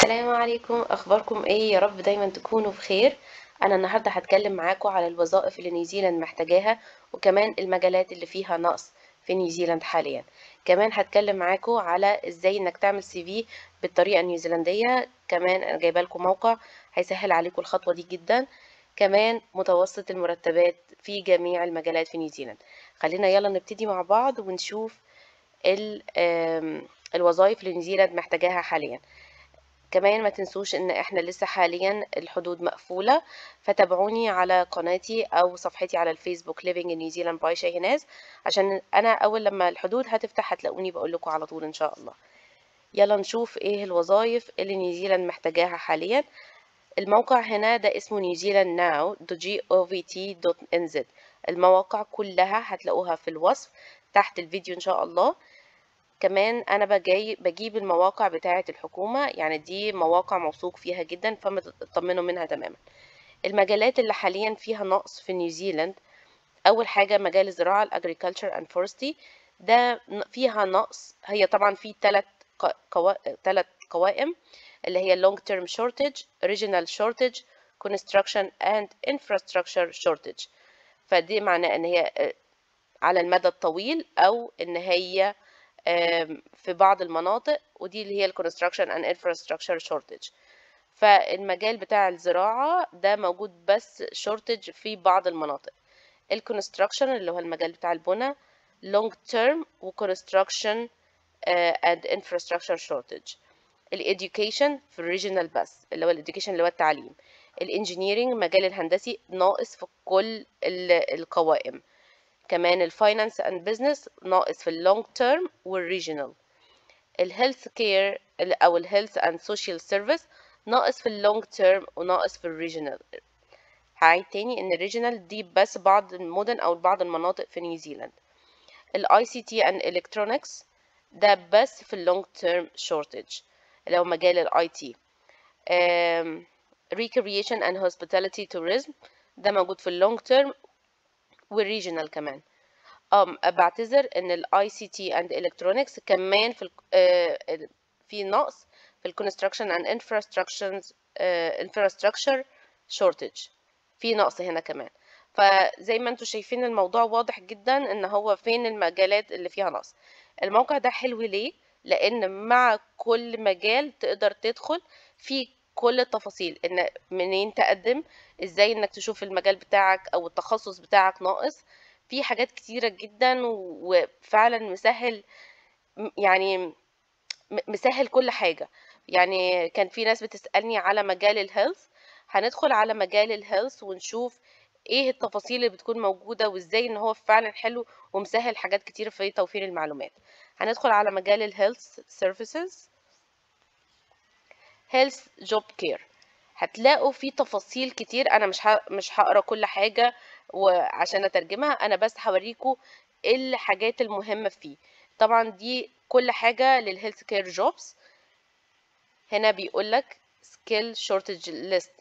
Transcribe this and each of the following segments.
السلام عليكم اخباركم ايه يا رب دايما تكونوا بخير انا النهارده هتكلم معاكم على الوظائف اللي نيوزيلاند محتاجاها وكمان المجالات اللي فيها نقص في نيوزيلاند حاليا كمان هتكلم معاكم على ازاي انك تعمل سي في بالطريقه النيوزيلنديه كمان انا جايبه لكم موقع هيسهل عليكم الخطوه دي جدا كمان متوسط المرتبات في جميع المجالات في نيوزيلاند خلينا يلا نبتدي مع بعض ونشوف ال- آم، الوظائف اللي نيوزيلاند محتاجاها حاليا كمان ما تنسوش ان احنا لسه حاليا الحدود مقفولة فتابعوني على قناتي او صفحتي على الفيسبوك Living in New Zealand by شاهيناز عشان انا اول لما الحدود هتفتح هتلاقوني بقول لكم على طول ان شاء الله يلا نشوف ايه الوظائف اللي نيوزيلاند محتاجاها حاليا الموقع هنا ده اسمه newzealandnow.govt.nz المواقع كلها هتلاقوها في الوصف تحت الفيديو ان شاء الله كمان انا بجي بجيب المواقع بتاعه الحكومه يعني دي مواقع موثوق فيها جدا فما تطمنوا منها تماما المجالات اللي حاليا فيها نقص في نيوزيلاند اول حاجه مجال الزراعه الاجريكلتشر اند فورستي ده ن- فيها نقص هي طبعا في ثلاث قوا... ثلاث قوائم اللي هي long term shortage regional shortage construction and infrastructure shortage فدي معناه ان هي آه، على المدى الطويل او ان هي آم، في بعض المناطق ودي اللي هي ال construction and infrastructure shortage فالمجال بتاع الزراعة ده موجود بس shortage في بعض المناطق ال construction اللي هو المجال بتاع البنى long term و construction آه، and infrastructure shortage ال education في الريجنال بس اللي هو ال education اللي هو التعليم ال engineering مجال الهندسي ناقص في كل ال- القوائم كمان الفاينانس اند بزنس ناقص في اللونج تيرم والريجنال الهيلث كير او الهيلث اند سوشيال سيرفيس ناقص في اللونج تيرم وناقص في الريجنال هعيد تاني ان الريجنال دي بس بعض المدن او بعض المناطق في نيوزيلاند الاي سي تي اند الكترونكس ده بس في اللونج تيرم شورتج اللي هو مجال الاي تي recreation and hospitality tourism ده موجود في اللونج تيرم والريجنال كمان اه بعتذر ان الاي سي تي اند الكترونكس كمان في ال آه، في نقص في الكونستراكشن اند انفراستراكشرز انفراستراكشر شورتج في نقص هنا كمان فزي ما انتم شايفين الموضوع واضح جدا ان هو فين المجالات اللي فيها نقص الموقع ده حلو ليه لان مع كل مجال تقدر تدخل في كل التفاصيل ان منين تقدم ازاي انك تشوف المجال بتاعك او التخصص بتاعك ناقص في حاجات كتيرة جدا وفعلا مسهل م- يعني م- مسهل كل حاجة يعني كان في ناس بتسألني على مجال الهيلث هندخل على مجال الهيلث ونشوف ايه التفاصيل اللي بتكون موجودة وازاي ان هو فعلا حلو ومسهل حاجات كتير في توفير المعلومات هندخل على مجال الهيلث سيرفيسز هيلث جوب كير هتلاقوا في تفاصيل كتير انا مش ه... مش هقرا كل حاجه وعشان اترجمها انا بس هوريكم ايه الحاجات المهمه فيه طبعا دي كل حاجه للهيلث كير جوبز هنا بيقول لك سكيل شورتج ليست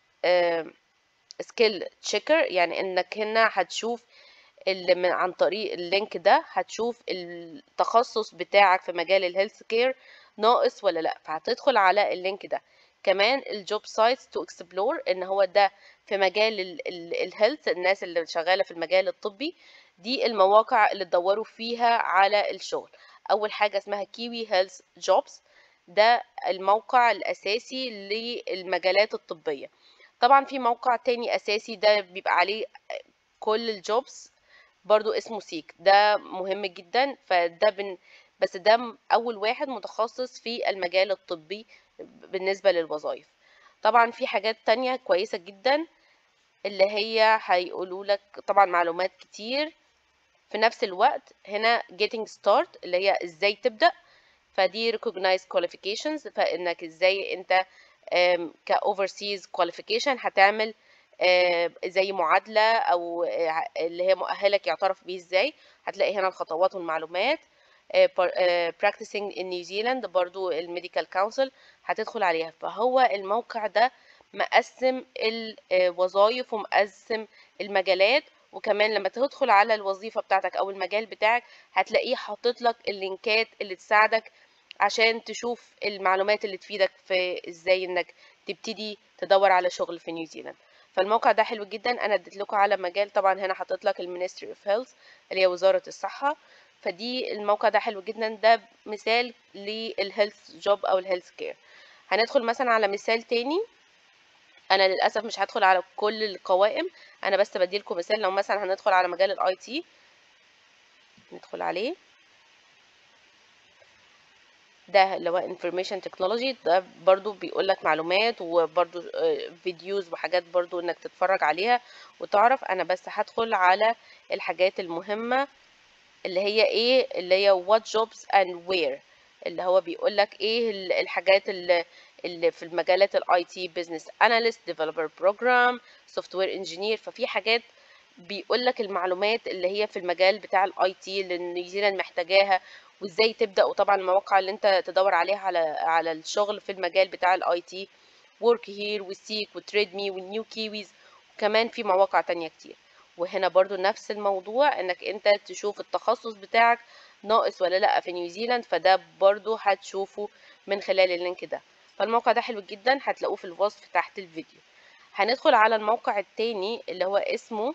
سكيل تشيكر يعني انك هنا هتشوف اللي من عن طريق اللينك ده هتشوف التخصص بتاعك في مجال الهيلث كير ناقص ولا لا فهتدخل على اللينك ده كمان الجوب سايتس تو اكسبلور ان هو ده في مجال الهيلث الناس اللي شغاله في المجال الطبي دي المواقع اللي تدوروا فيها على الشغل اول حاجه اسمها كيوي هيلث جوبز ده الموقع الاساسي للمجالات الطبيه طبعا في موقع تاني اساسي ده بيبقى عليه كل الجوبز برضو اسمه سيك ده مهم جدا فده بن بس ده م- اول واحد متخصص في المجال الطبي بالنسبة للوظائف طبعا في حاجات تانية كويسة جدا اللي هي هيقولوا لك طبعا معلومات كتير في نفس الوقت هنا getting start اللي هي ازاي تبدأ فدي recognized qualifications فانك ازاي انت آم، ك overseas qualification هتعمل آم، زي معادلة او آه، اللي هي مؤهلك يعترف بيه ازاي هتلاقي هنا الخطوات والمعلومات آه، par- آه، practicing in New Zealand برضو الميديكال كونسل هتدخل عليها فهو الموقع ده مقسم الوظائف ومقسم المجالات وكمان لما تدخل على الوظيفة بتاعتك أو المجال بتاعك هتلاقيه حاطط لك اللينكات اللي تساعدك عشان تشوف المعلومات اللي تفيدك في ازاي انك تبتدي تدور على شغل في نيوزيلاند فالموقع ده حلو جدا انا اديت لكم على مجال طبعا هنا حطيت لك المينستري اوف هيلث اللي هي وزاره الصحه فدي الموقع ده حلو جدا ده مثال للهيلث جوب او الهيلث كير هندخل مثلا على مثال تاني انا للاسف مش هدخل على كل القوائم انا بس بديلكم مثال لو مثلا هندخل على مجال الاي تي ندخل عليه ده اللي هو information technology ده برضو بيقول لك معلومات وبرضو فيديوز وحاجات برضو انك تتفرج عليها وتعرف انا بس هدخل على الحاجات المهمة اللي هي ايه اللي هي what jobs and where اللي هو بيقول لك ايه الحاجات اللي, اللي في المجالات الاي تي business analyst developer program software engineer ففي حاجات بيقول لك المعلومات اللي هي في المجال بتاع الاي تي اللي نيوزيلاند محتاجاها وازاي تبدا وطبعا المواقع اللي انت تدور عليها على على الشغل في المجال بتاع الاي تي ورك هير وسيك وتريد مي والنيو كيويز وكمان في مواقع تانية كتير وهنا برضو نفس الموضوع انك انت تشوف التخصص بتاعك ناقص ولا لا في نيوزيلاند فده برضو هتشوفه من خلال اللينك ده فالموقع ده حلو جدا هتلاقوه في الوصف تحت الفيديو هندخل على الموقع التاني اللي هو اسمه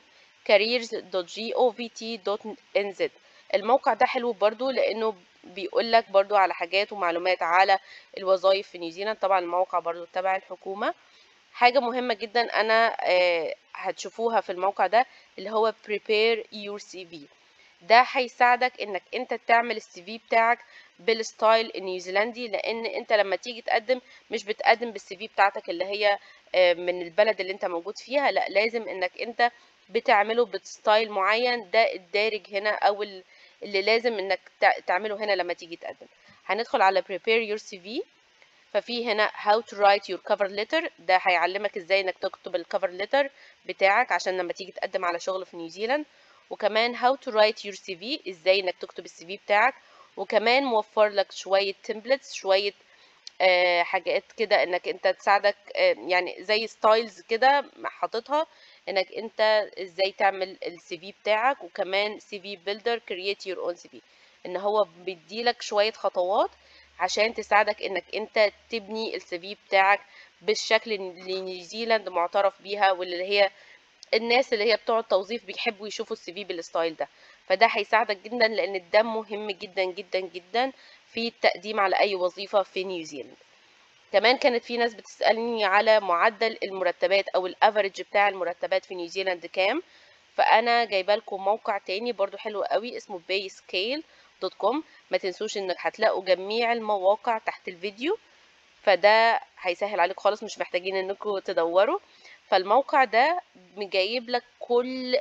careers.govt.nz الموقع ده حلو برضو لانه بيقول لك برضو على حاجات ومعلومات على الوظائف في نيوزيلاند طبعا الموقع برضو تبع الحكومة حاجة مهمة جدا انا هتشوفوها في الموقع ده اللي هو prepare your CV ده هيساعدك انك انت تعمل السي في بتاعك بالستايل النيوزيلندي لان انت لما تيجي تقدم مش بتقدم بالسي في بتاعتك اللي هي من البلد اللي انت موجود فيها لا لازم انك انت بتعمله بستايل معين ده الدارج هنا او اللي لازم انك تعمله هنا لما تيجي تقدم هندخل على prepare your CV ففي هنا how to write your cover letter ده هيعلمك ازاي انك تكتب الكفر ليتر بتاعك عشان لما تيجي تقدم على شغل في نيوزيلاند وكمان how to write your CV ازاي انك تكتب السي في بتاعك وكمان موفر لك شوية templates شوية آه حاجات كده انك انت تساعدك آه يعني زي ستايلز كده حاططها انك انت ازاي تعمل السي في بتاعك وكمان سي في بيلدر كرييت يور اون سي في ان هو بيديلك شويه خطوات عشان تساعدك انك انت تبني السي في بتاعك بالشكل اللي نيوزيلاند معترف بيها واللي هي الناس اللي هي بتوع التوظيف بيحبوا يشوفوا السي في بالستايل ده فده هيساعدك جدا لان ده مهم جدا جدا جدا في التقديم على اي وظيفه في نيوزيلاند كمان كانت في ناس بتسألني على معدل المرتبات او الافريج بتاع المرتبات في نيوزيلاند كام فانا جايبه لكم موقع تاني برضو حلو قوي اسمه bayscale.com ما تنسوش انك هتلاقوا جميع المواقع تحت الفيديو فده هيسهل عليكم خالص مش محتاجين انكم تدوروا فالموقع ده مجايب لك كل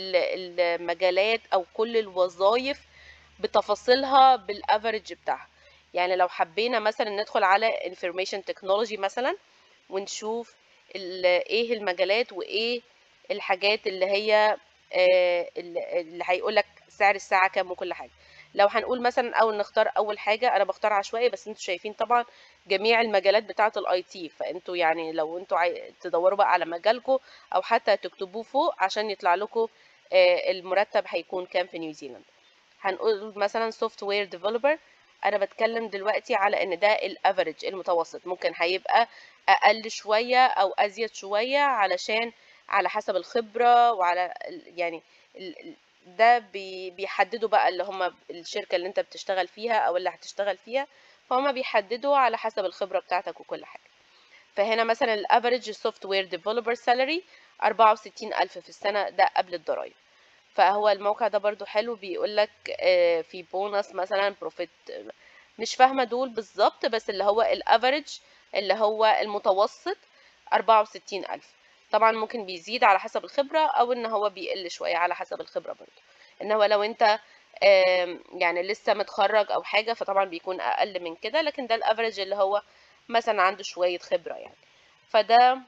المجالات او كل الوظائف بتفاصيلها بالافريج بتاعها يعني لو حبينا مثلا ندخل على information technology مثلا ونشوف ايه المجالات وايه الحاجات اللي هي آه اللي هيقول لك سعر الساعه كام وكل حاجه لو هنقول مثلا او نختار اول حاجه انا بختار عشوائي بس انتوا شايفين طبعا جميع المجالات بتاعه الاي تي فانتوا يعني لو انتوا عاي... تدوروا بقى على مجالكم او حتى تكتبوه فوق عشان يطلع لكم آه المرتب هيكون كام في نيوزيلاند هنقول مثلا سوفت وير ديفلوبر انا بتكلم دلوقتي على ان ده الافريج المتوسط ممكن هيبقى اقل شويه او ازيد شويه علشان على حسب الخبره وعلى يعني ده بيحددوا بقى اللي هم الشركه اللي انت بتشتغل فيها او اللي هتشتغل فيها فهم بيحددوا على حسب الخبره بتاعتك وكل حاجه فهنا مثلا الافريج سوفت وير ديفلوبر سالري 64000 في السنه ده قبل الضرايب فهو الموقع ده برضو حلو بيقول لك في بونص مثلا بروفيت مش فاهمه دول بالظبط بس اللي هو الافريج اللي هو المتوسط 64000 طبعا ممكن بيزيد على حسب الخبره او ان هو بيقل شويه على حسب الخبره برضو ان هو لو انت يعني لسه متخرج او حاجه فطبعا بيكون اقل من كده لكن ده الافريج اللي هو مثلا عنده شويه خبره يعني فده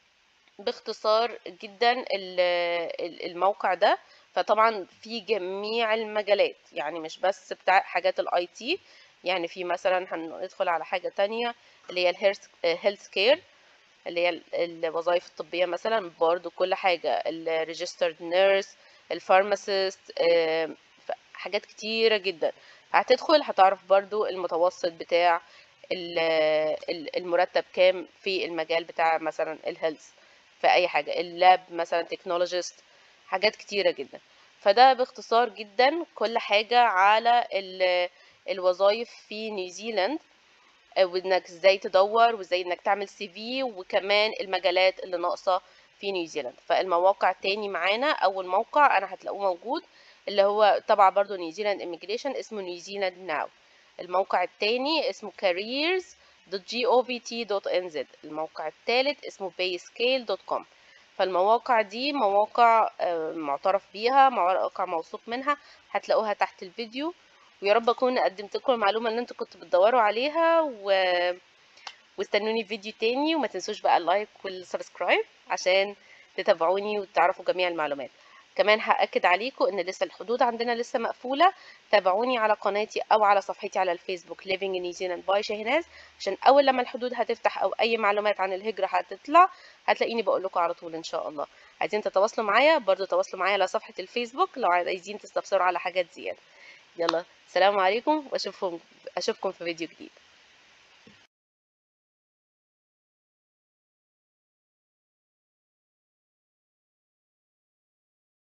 باختصار جدا الموقع ده فطبعا في جميع المجالات يعني مش بس بتاع حاجات الاي تي يعني في مثلا هندخل على حاجة تانية اللي هي الهيلث كير اللي هي الوظائف الطبية مثلا برضو كل حاجة الريجسترد نيرس الفارماسيست حاجات كتيرة جدا هتدخل هتعرف برضو المتوسط بتاع المرتب كام في المجال بتاع مثلا الهيلث في اي حاجة اللاب مثلا تكنولوجيست حاجات كتيرة جدا فده باختصار جدا كل حاجة على الوظائف في نيوزيلاند وانك ازاي تدور وازاي انك تعمل سي في وكمان المجالات اللي ناقصة في نيوزيلاند فالمواقع التاني معانا اول موقع انا هتلاقوه موجود اللي هو تبع برضو نيوزيلاند immigration اسمه نيوزيلاند ناو الموقع التاني اسمه careers.govt.nz الموقع الثالث اسمه payscale.com فالمواقع دي مواقع معترف بيها مواقع موثوق منها هتلاقوها تحت الفيديو ويا رب اكون قدمت لكم المعلومه اللي انتوا كنتوا بتدوروا عليها و واستنوني في فيديو تاني وما تنسوش بقى اللايك والسبسكرايب عشان تتابعوني وتعرفوا جميع المعلومات كمان هأكد عليكم ان لسه الحدود عندنا لسه مقفولة تابعوني على قناتي او على صفحتي على الفيسبوك Living in New Zealand by شاهناز عشان اول لما الحدود هتفتح او اي معلومات عن الهجرة هتطلع هتلاقيني بقول لكم على طول ان شاء الله عايزين تتواصلوا معايا برضو تواصلوا معايا على صفحة الفيسبوك لو عايزين تستفسروا على حاجات زيادة يلا سلام عليكم واشوفكم اشوفكم في فيديو جديد